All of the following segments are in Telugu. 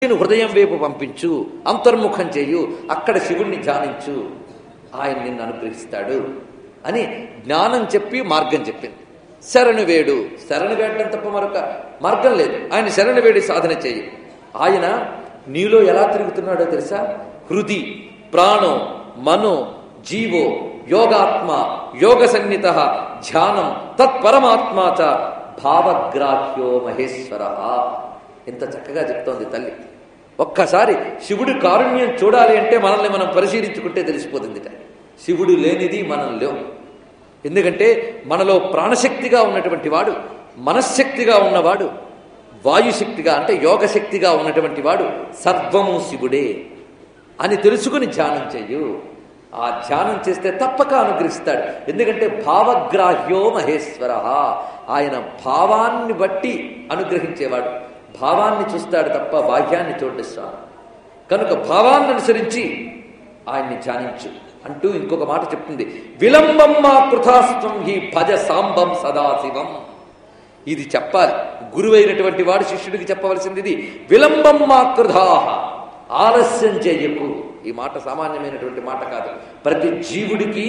నేను హృదయం వైపు పంపించు అంతర్ముఖం చేయు అక్కడ శివుణ్ణి ధ్యానించు ఆయన నిన్ను అనుగ్రహిస్తాడు అని జ్ఞానం చెప్పి మార్గం చెప్పింది శరణు వేడు శరణు వేడడం తప్ప మరొక మార్గం లేదు ఆయన శరణు వేడి సాధన చేయి ఆయన నీలో ఎలా తిరుగుతున్నాడో తెలుసా హృది ప్రాణో మనో జీవో యోగాత్మ యోగ సన్నిత ధ్యానం తత్పరమాత్మా చ భావగ్రాహ్యో మహేశ్వర ఇంత చక్కగా చెప్తోంది తల్లి ఒక్కసారి శివుడి కారుణ్యం చూడాలి అంటే మనల్ని మనం పరిశీలించుకుంటే తెలిసిపోతుందిట శివుడు లేనిది మనం లేవు ఎందుకంటే మనలో ప్రాణశక్తిగా ఉన్నటువంటి వాడు మనశ్శక్తిగా ఉన్నవాడు వాయుశక్తిగా అంటే యోగశక్తిగా ఉన్నటువంటి వాడు సర్వము శివుడే అని తెలుసుకుని ధ్యానం చెయ్యు ఆ ధ్యానం చేస్తే తప్పక అనుగ్రహిస్తాడు ఎందుకంటే భావగ్రాహ్యో మహేశ్వర ఆయన భావాన్ని బట్టి అనుగ్రహించేవాడు భావాన్ని చూస్తాడు తప్ప బాహ్యాన్ని చూడడు స్వామి కనుక భావాన్ని అనుసరించి ఆయన్ని ధ్యానించు అంటూ ఇంకొక మాట చెప్తుంది విలంబం మా కృతాస్త్వం హి భజ సాంబం సదాశివం ఇది చెప్పాలి గురువైనటువంటి వాడు శిష్యుడికి చెప్పవలసింది ఇది విలంబం మా కృధాహ ఆలస్యం చేయకు ఈ మాట సామాన్యమైనటువంటి మాట కాదు ప్రతి జీవుడికి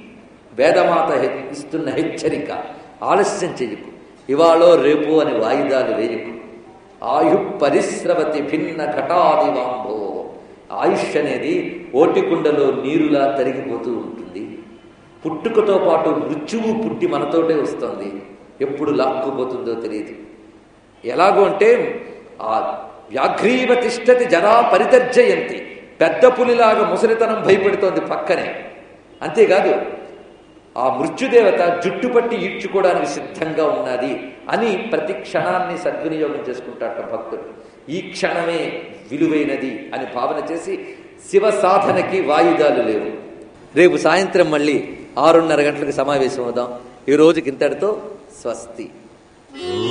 వేదమాత హె- ఇస్తున్న హెచ్చరిక ఆలస్యం చెయ్యకు ఇవాళో రేపు అని వాయిదాలు వేయకు ఆయు పరిశ్రవతి భిన్న ఘటాదివాంభో ఆయుష్ అనేది ఓటికుండలో నీరులా తరిగిపోతూ ఉంటుంది పుట్టుకతో పాటు మృత్యువు పుట్టి మనతోటే వస్తుంది ఎప్పుడు లాక్కుపోతుందో తెలియదు ఎలాగో అంటే ఆ వ్యాఘ్రీవ తిష్టతి జరా పరితర్జయంతి పెద్ద పులిలాగా ముసలితనం భయపెడుతోంది పక్కనే అంతేకాదు ఆ మృత్యుదేవత జుట్టు పట్టి ఈడ్చుకోవడానికి సిద్ధంగా ఉన్నది అని ప్రతి క్షణాన్ని సద్వినియోగం చేసుకుంటాట భక్తుడు ఈ క్షణమే విలువైనది అని భావన చేసి శివ సాధనకి వాయిదాలు లేవు రేపు సాయంత్రం మళ్ళీ ఆరున్నర గంటలకు సమావేశం అవుదాం ఈ రోజుకి ఇంతటితో స్వస్తి